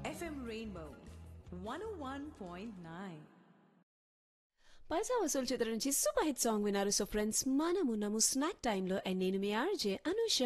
FM Rainbow 101.9. పైసా వసూలు చిత్రం నుంచి super hit song విన్నారు సో ఫ్రెండ్స్ మనము నము స్నాక్ టైంలో అండ్ నేను మీ RJ Anusha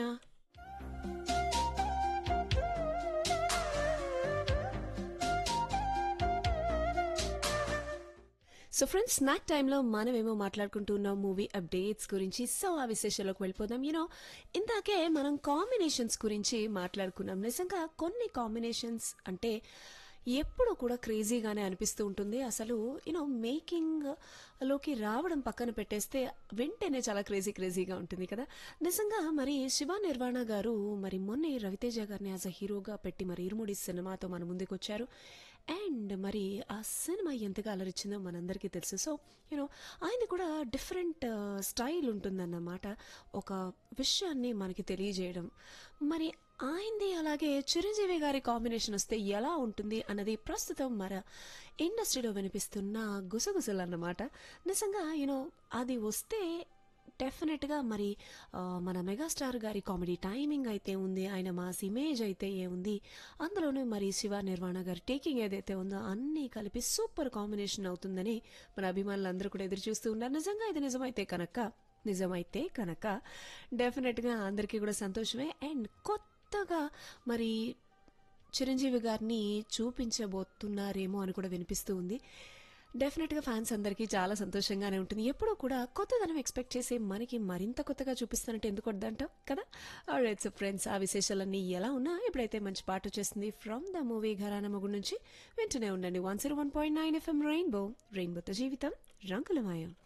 so friends snack టైంలో మనమేమో మాట్లాడుకుంటున్నాం మూవీ అప్డేట్స్ గురించి సో ఆ విశేషాలకు వెళ్ళిపోదాం యూనో ఇందాకే మనం కాంబినేషన్స్ గురించి మాట్లాడుకున్నాం నిజంగా కొన్ని కాంబినేషన్స్ అంటే ఎప్పుడు కూడా క్రేజీగానే అనిపిస్తూ ఉంటుంది అసలు యూనో మేకింగ్ లోకి రావడం పక్కన పెట్టేస్తే వెంటనే చాలా క్రేజీ క్రేజీగా ఉంటుంది కదా నిజంగా మరి శివ నిర్వాణ గారు మరి మొన్నే రవితేజ గారిని యాజ్ అ హీరోగా పెట్టి మరి ఇరుముడి సినిమాతో మన ముందుకు వచ్చారు అండ్ మరి ఆ సినిమా ఎంతగా అలరించిందో మనందరికీ తెలుసు సో యూనో ఆయన కూడా డిఫరెంట్ స్టైల్ ఉంటుందన్నమాట ఒక విషయాన్ని మనకి తెలియజేయడం మరి ఆయనది అలాగే చిరంజీవి గారి కాంబినేషన్ వస్తే ఎలా ఉంటుంది అన్నది ప్రస్తుతం మన ఇండస్ట్రీలో వినిపిస్తున్న గుసగుసలు అన్నమాట నిజంగా యూనో అది వస్తే డెఫినెట్గా మరి ఆ, మన మెగాస్టార్ గారి కామెడీ టైమింగ్ అయితే ఉంది ఆయన మాస్ ఇమేజ్ అయితే ఏముంది అందులోనూ మరి శివ నిర్వాణ గారి టేకింగ్ ఏదైతే ఉందో అన్నీ కలిపి సూపర్ కాంబినేషన్ అవుతుందని మన అభిమానులు అందరూ కూడా ఎదురు చూస్తూ ఉన్నారు నిజంగా ఇది నిజమైతే కనుక నిజమైతే కనుక డెఫినెట్గా అందరికీ కూడా సంతోషమే అండ్ కొత్తగా మరి చిరంజీవి గారిని చూపించబోతున్నారేమో అని కూడా వినిపిస్తూ ఉంది డెఫినెట్గా ఫ్యాన్స్ అందరికీ చాలా సంతోషంగానే ఉంటుంది ఎప్పుడూ కూడా కొత్తదనం ఎక్స్పెక్ట్ చేసి మనకి మరింత కొత్తగా చూపిస్తానంటే ఎందుకు వద్దంటావు కదా రైట్ సో ఫ్రెండ్స్ ఆ విశేషాలన్నీ ఎలా ఉన్నా ఇప్పుడైతే మంచి పాట వచ్చేస్తుంది ఫ్రమ్ ద మూవీ ఘరాన మగు నుంచి వింటూనే ఉండండి one zero one point nine FM rainbow రెయిన్బోతో జీవితం రంగులమయం